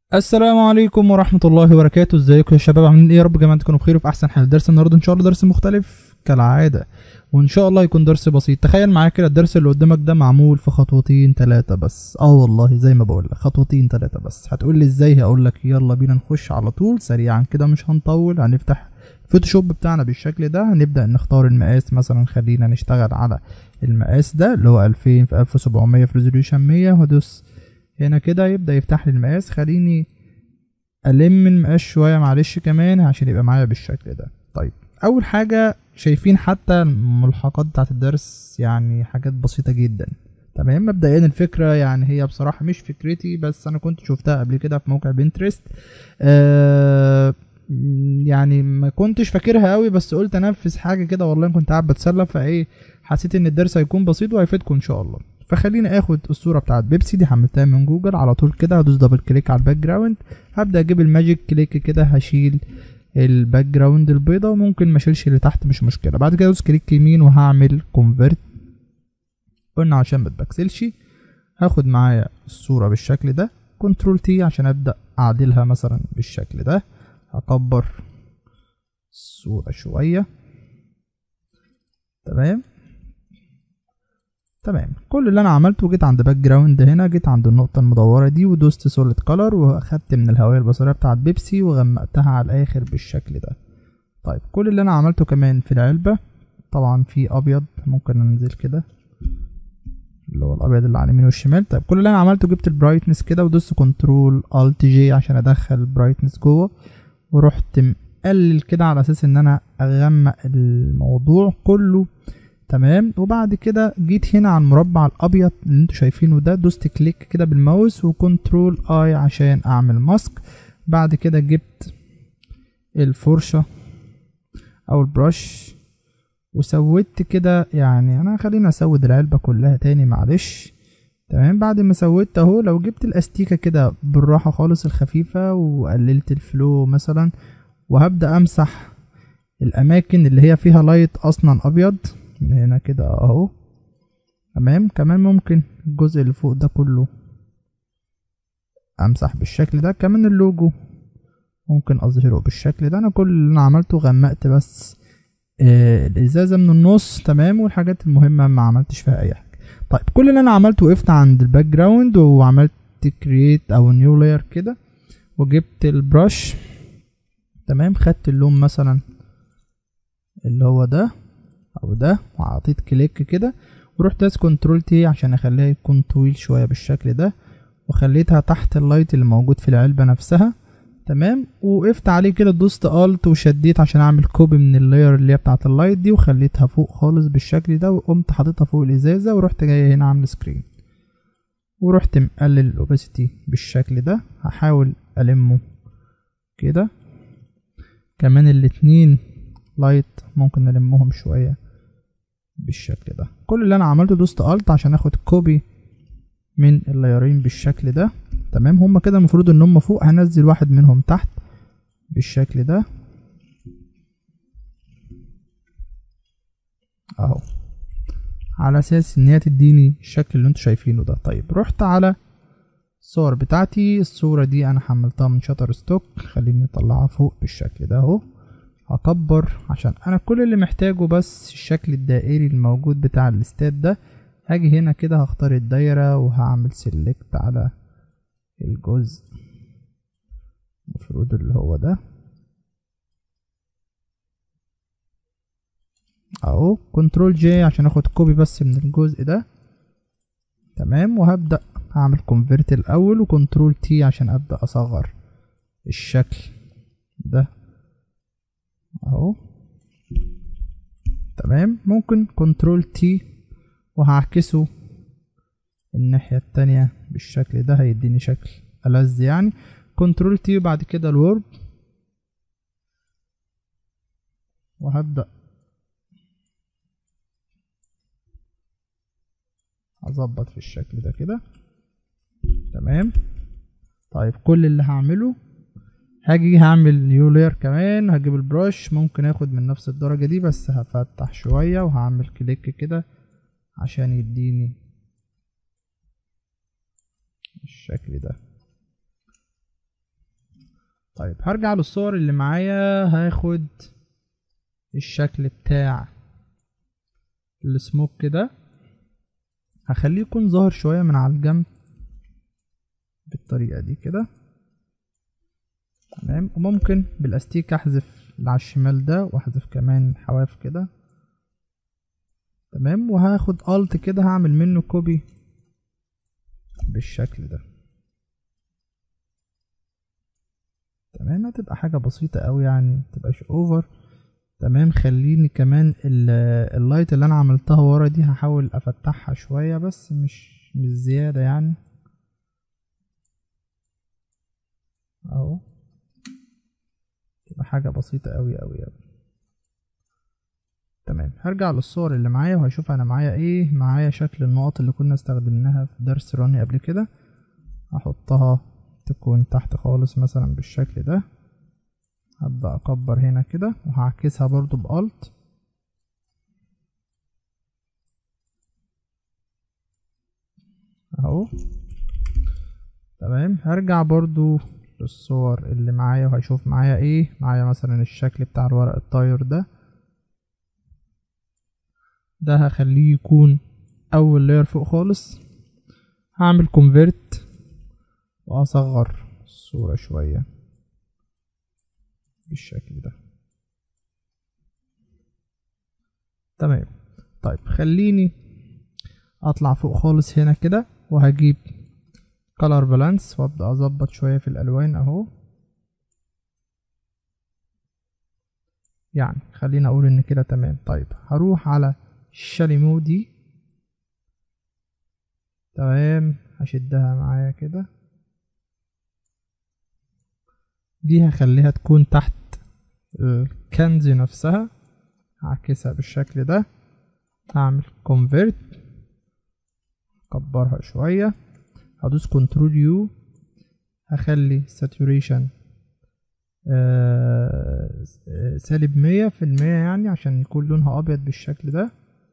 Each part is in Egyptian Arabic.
السلام عليكم ورحمة الله وبركاته ازيكم يا شباب عاملين ايه يا رب يا جماعة تكونوا بخير وفي احسن حال درس النهارده ان شاء الله درس مختلف كالعادة وان شاء الله يكون درس بسيط تخيل معايا كده الدرس اللي قدامك ده معمول في خطوتين تلاتة بس اه والله زي ما بقول لك خطوتين تلاتة بس هتقول لي ازاي هقول لك يلا بينا نخش على طول سريعا كده مش هنطول هنفتح الفوتوشوب بتاعنا بالشكل ده هنبدأ نختار المقاس مثلا خلينا نشتغل على المقاس ده اللي هو 2000 في 1700 في ريزوليوشن 100 وادوس هنا كده يبدأ يفتح لي المقاس خليني ألم المقاس شوية معلش كمان عشان يبقى معايا بالشكل ده طيب أول حاجة شايفين حتى الملحقات بتاعة الدرس يعني حاجات بسيطة جدا تمام مبدئيا الفكرة يعني هي بصراحة مش فكرتي بس أنا كنت شفتها قبل كده في موقع بنترست آه يعني ما كنتش فاكرها قوي بس قلت انفذ حاجه كده والله كنت قاعد بتسلى فايه حسيت ان الدرس هيكون بسيط وهيفيدكم ان شاء الله فخليني اخد الصوره بتاعت بيبسي دي حملتها من جوجل على طول كده هدوس دبل كليك على الباك جراوند هبدا اجيب الماجيك كليك كده هشيل الباك جراوند البيضه وممكن ما اشيلش اللي تحت مش مشكله بعد كده ادوس كليك يمين وهعمل كونفرت قلنا عشان ما تبكسلش هاخد معايا الصوره بالشكل ده كنترول تي عشان ابدا اعدلها مثلا بالشكل ده هكبر الصورة شوية تمام تمام كل اللي انا عملته جيت عند باك جراوند هنا جيت عند النقطة المدورة دي ودوست سوليد كولر واخدت من الهوية البصرية بتاعت بيبسي وغمقتها على الاخر بالشكل ده طيب كل اللي انا عملته كمان في العلبة طبعا في ابيض ممكن انزل كده اللي هو الابيض اللي على اليمين والشمال طيب كل اللي انا عملته جبت البرايتنس كده ودوست كنترول الت جي عشان ادخل البرايتنس جوه ورحت مقلل كده على اساس ان انا اغمق الموضوع كله تمام وبعد كده جيت هنا على المربع الابيض اللي انتوا شايفينه ده دوست كليك كده بالماوس وكنترول اي عشان اعمل ماسك بعد كده جبت الفرشة او البرش وسودت كده يعني انا خلينا اسود العلبة كلها تاني معلش تمام بعد ما سويت اهو لو جبت الاستيكه كده بالراحه خالص الخفيفه وقللت الفلو مثلا وهبدا امسح الاماكن اللي هي فيها لايت اصلا ابيض من هنا كده اهو تمام كمان ممكن الجزء اللي فوق ده كله امسح بالشكل ده كمان اللوجو ممكن اظهره بالشكل ده انا كل اللي انا عملته غمقت بس آه الازازه من النص تمام والحاجات المهمه ما عملتش فيها اي حاجه طيب كل اللي انا عملته وقفت عند الباك جراوند وعملت كرييت او نيو لاير كده وجبت البرش تمام خدت اللون مثلا اللي هو ده او ده وعطيت كليك كده ورحت داس كنترول تي عشان اخليها يكون طويل شويه بالشكل ده وخليتها تحت اللايت اللي موجود في العلبه نفسها تمام وقفت عليه كده دوست الت وشديت عشان اعمل كوبي من اللاير اللي هي بتاعه اللايت دي وخليتها فوق خالص بالشكل ده وقمت حاططها فوق الازازه ورحت جاي هنا عامل سكرين ورحت مقلل الاوباسيتي بالشكل ده هحاول المه كده كمان الاتنين لايت ممكن نلمهم شويه بالشكل ده كل اللي انا عملته دوست الت عشان اخد كوبي من اللايرين بالشكل ده تمام هما كده المفروض ان هما فوق هنزل واحد منهم تحت بالشكل ده اهو على اساس ان هي تديني الشكل اللي انتوا شايفينه ده طيب رحت على الصور بتاعتي الصورة دي انا حملتها من شاتر ستوك خليني اطلعها فوق بالشكل ده اهو هكبر عشان انا كل اللي محتاجه بس الشكل الدائري الموجود بتاع الاستاد ده هاجي هنا كده هختار الدايرة وهعمل سيلكت على الجزء المفروض اللي هو ده اهو كنترول جي عشان اخد كوبي بس من الجزء ده تمام وهبدأ اعمل كونفرت الاول وكنترول تي عشان ابدأ اصغر الشكل ده اهو تمام ممكن كنترول تي وهعكسه الناحية التانية بالشكل ده هيديني شكل ألذ يعني كنترول تي وبعد كده الورب وهبدأ أظبط في الشكل ده كده تمام طيب كل اللي هعمله هاجي هعمل نيو لاير كمان هجيب البرش ممكن اخد من نفس الدرجة دي بس هفتح شوية وهعمل كليك كده عشان يديني الشكل ده طيب هرجع للصور اللي معايا هاخد الشكل بتاع السموك كده هخليه يكون ظاهر شوية من على الجنب بالطريقة دي كده تمام وممكن بالاستيك احذف اللي على الشمال ده واحذف كمان حواف كده تمام وهاخد الت كده هعمل منه كوبي بالشكل ده تمام هتبقى حاجة بسيطة اوي يعني متبقاش اوفر تمام خليني كمان اللايت اللي انا عملتها ورا دي هحاول افتحها شوية بس مش مش زيادة يعني اهو تبقى حاجة بسيطة اوي اوي اوي تمام هرجع للصور اللي معايا وهشوف انا معايا ايه معايا شكل النقط اللي كنا استخدمناها في درس راني قبل كده هحطها تكون تحت خالص مثلا بالشكل ده هبدأ اكبر هنا كده وهعكسها برضو بألت اهو تمام هرجع برضو للصور اللي معايا وهشوف معايا ايه معايا مثلا الشكل بتاع الورق الطاير ده ده هخليه يكون اول لاير فوق خالص هعمل كونفرت واصغر الصورة شوية بالشكل ده تمام طيب خليني اطلع فوق خالص هنا كده وهجيب color balance وابدا اظبط شوية في الالوان اهو يعني خلينا اقول ان كده تمام طيب هروح على الشاليمو دي تمام هشدها معايا كده دي هخليها تكون تحت الكنز نفسها هعكسها بالشكل ده هعمل convert اكبرها شوية هدوس كنترول يو هخلي saturation آه سالب مية في المية يعني عشان يكون لونها ابيض بالشكل ده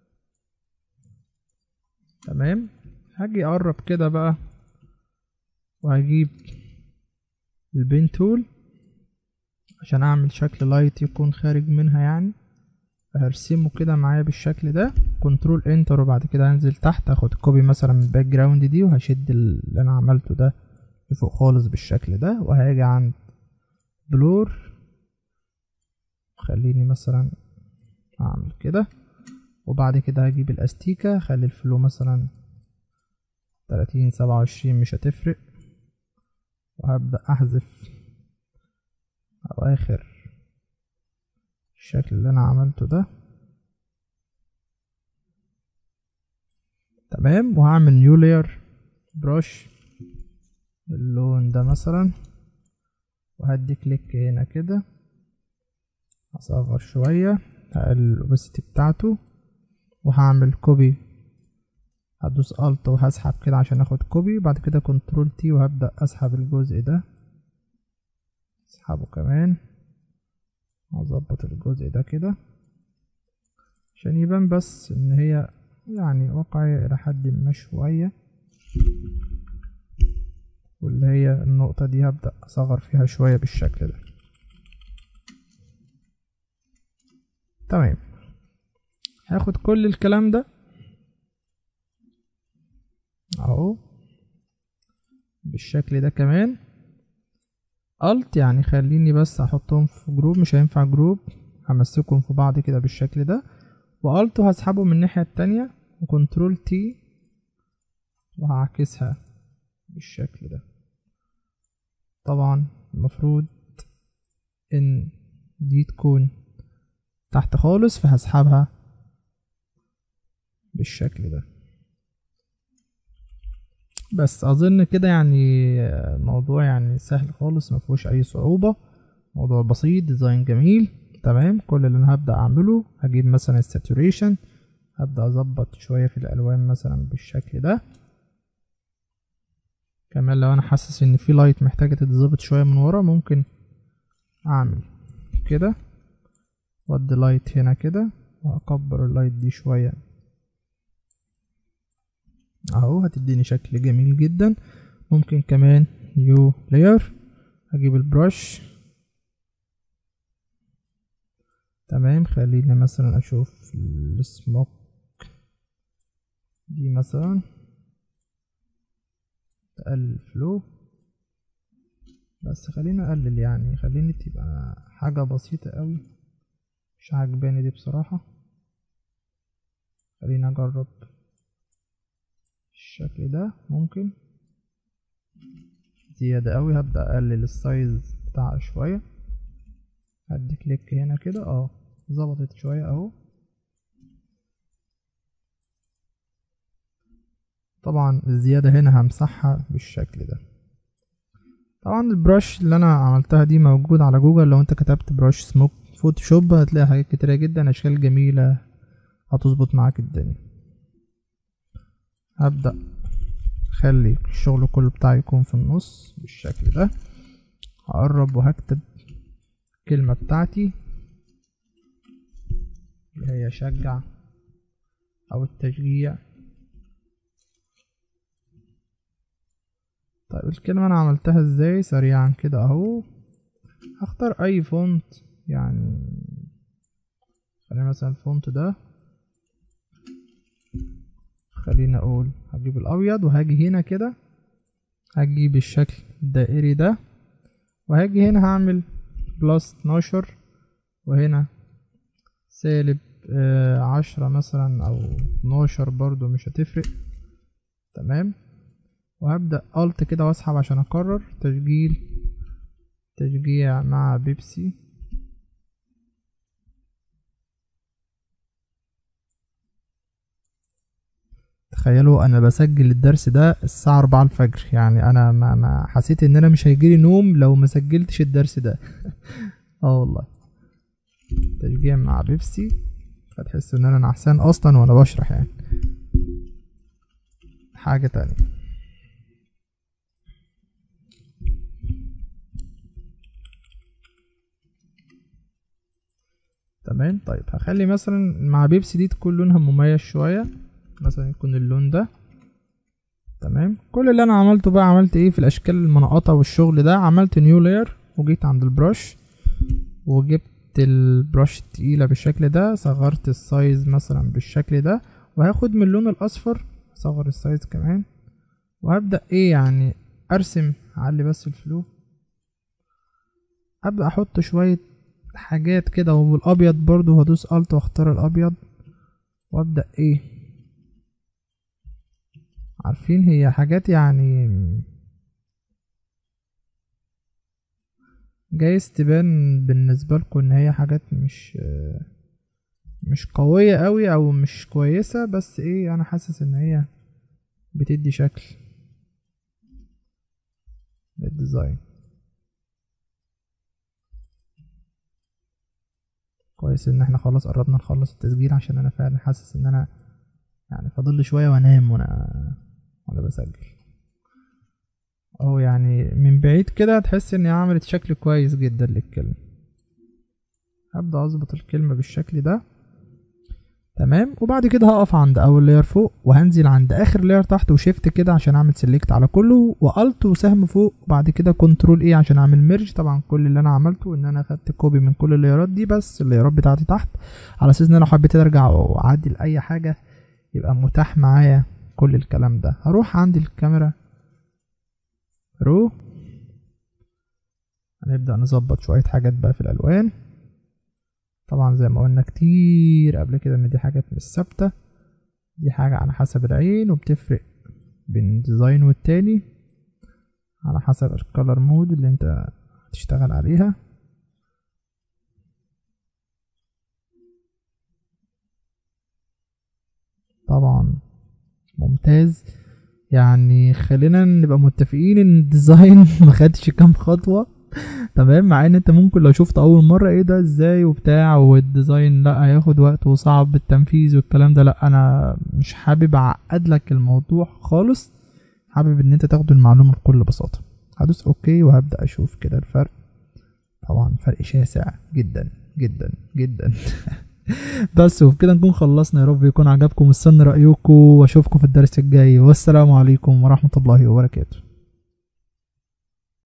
تمام هاجي اقرب كده بقى وهجيب البين تول عشان اعمل شكل لايت يكون خارج منها يعني هرسمه كده معايا بالشكل ده كنترول انتر وبعد كده هنزل تحت اخد كوبي مثلا من الباك جراوند دي وهشد اللي انا عملته ده لفوق خالص بالشكل ده وهاجي عند بلور خليني مثلا اعمل كده وبعد كده هجيب الاستيكة خلي الفلو مثلا تلاتين سبعة وعشرين مش هتفرق وهبدأ احذف اواخر الشكل اللي انا عملته ده تمام وهعمل نيو لاير بروش اللون ده مثلا وهدي كليك هنا كده هصغر شوية هقلل الاوبسيتي بتاعته وهعمل كوبي هدوس الت وهسحب كده عشان اخد كوبي بعد كده كنترول تي وهبدأ اسحب الجزء ده اسحبه كمان واظبط الجزء ده كده عشان يبان بس ان هي يعني واقعية الى حد ما شوية واللي هي النقطة دي هبدأ اصغر فيها شوية بالشكل ده تمام هاخد كل الكلام ده اهو بالشكل ده كمان الت يعني خليني بس احطهم في جروب مش هينفع جروب همسكهم في بعض كده بالشكل ده والت وهسحبه من الناحية التانية وكنترول تي وهعكسها بالشكل ده طبعا المفروض ان دي تكون تحت خالص فهسحبها بالشكل ده بس اظن كده يعني الموضوع يعني سهل خالص ما فيهوش اي صعوبة موضوع بسيط ديزاين جميل تمام كل اللي انا هبدأ اعمله هجيب مثلا الساتوريشن هبدأ اظبط شوية في الالوان مثلا بالشكل ده كمان لو انا حاسس ان في لايت محتاجة تتظبط شوية من ورا ممكن اعمل كده وادي لايت هنا كده واكبر اللايت دي شوية اهو هتديني شكل جميل جدا ممكن كمان نيو لاير هجيب البرش تمام خلينا مثلا اشوف السموك دي مثلا تقلل الفلو بس خلينا اقلل يعني خليني تبقى حاجة بسيطة قوي مش عجباني دي بصراحة خلينا اجرب الشكل ده ممكن زيادة قوي هبدأ اقلل السايز بتاعها شوية هدي كليك هنا كده اه ظبطت شوية اهو طبعا الزيادة هنا همسحها بالشكل ده طبعا البرش اللي انا عملتها دي موجود على جوجل لو انت كتبت برش سموك فوتوشوب هتلاقي حاجات كتيرة جدا اشكال جميلة هتظبط معاك الدنيا هبدأ اخلي الشغل كله بتاعي يكون في النص بالشكل ده هقرب وهكتب الكلمة بتاعتي اللي هي شجع او التشجيع طيب الكلمة انا عملتها ازاي سريعا كده اهو هختار اي فونت يعني خلينا مثلا الفونت ده خلينا اقول هجيب الابيض وهاجي هنا كده هجيب الشكل الدائري ده وهاجي هنا هعمل بلس اتناشر وهنا سالب آه عشرة مثلا او اتناشر برضو مش هتفرق تمام وهبدأ الت كده واسحب عشان اكرر تسجيل تشجيع مع بيبسي تخيلوا انا بسجل الدرس ده الساعة أربعة الفجر يعني انا ما, ما حسيت ان انا مش هيجيلي نوم لو ما سجلتش الدرس ده اه والله تشجيع مع بيبسي فتحس ان انا نعسان اصلا وانا بشرح يعني حاجة تانية تمام طيب هخلي مثلا مع بيبسي دي تكون لونها مميز شوية مثلا يكون اللون ده تمام كل اللي انا عملته بقى عملت ايه في الاشكال المنقطة والشغل ده عملت نيو لاير وجيت عند البرش وجبت البرش التقيلة بالشكل ده صغرت السايز مثلا بالشكل ده وهاخد من اللون الاصفر اصغر السايز كمان وهبدأ ايه يعني ارسم اعلي بس الفلو ابدأ احط شوية حاجات كده والابيض برضو هدوس الت واختار الابيض وابدأ ايه عارفين هي حاجات يعني جايز تبان بالنسبة لكم ان هي حاجات مش مش قوية قوي او مش كويسة بس ايه انا حاسس ان هي بتدي شكل للديزاين كويس ان احنا خلاص قربنا نخلص التسجيل عشان انا فعلا حاسس ان انا يعني فاضل لي شويه وانام وانا وانا بسجل او يعني من بعيد كده تحس ان هي عملت شكل كويس جدا للكلمه هبدا اظبط الكلمه بالشكل ده تمام وبعد كده هقف عند اول لاير فوق وهنزل عند اخر لاير تحت وشيفت كده عشان اعمل سيلكت على كله والت وسهم فوق وبعد كده كنترول ايه عشان اعمل ميرج طبعا كل اللي انا عملته ان انا خدت كوبي من كل اللايرات دي بس اللايرات بتاعتي تحت على اساس ان انا لو حبيت ارجع واعدل اي حاجه يبقى متاح معايا كل الكلام ده هروح عند الكاميرا رو هنبدا نظبط شويه حاجات بقى في الالوان طبعا زي ما قلنا كتير قبل كده ان دي حاجات مش ثابتة دي حاجة على حسب العين وبتفرق بين ديزاين والتاني على حسب الكالر مود اللي انت هتشتغل عليها طبعا ممتاز يعني خلينا نبقى متفقين ان الديزاين ما خدش كام خطوه تمام مع ان انت ممكن لو شفت اول مره ايه ده ازاي وبتاع والديزاين لا هياخد وقت وصعب التنفيذ والكلام ده لا انا مش حابب اعقد لك الموضوع خالص حابب ان انت تاخد المعلومه بكل بساطه هدوس اوكي وهبدا اشوف كده الفرق طبعا فرق شاسع جدا جدا جدا بس وبكده نكون خلصنا يا رب يكون عجبكم استنى رايكم واشوفكم في الدرس الجاي والسلام عليكم ورحمه الله وبركاته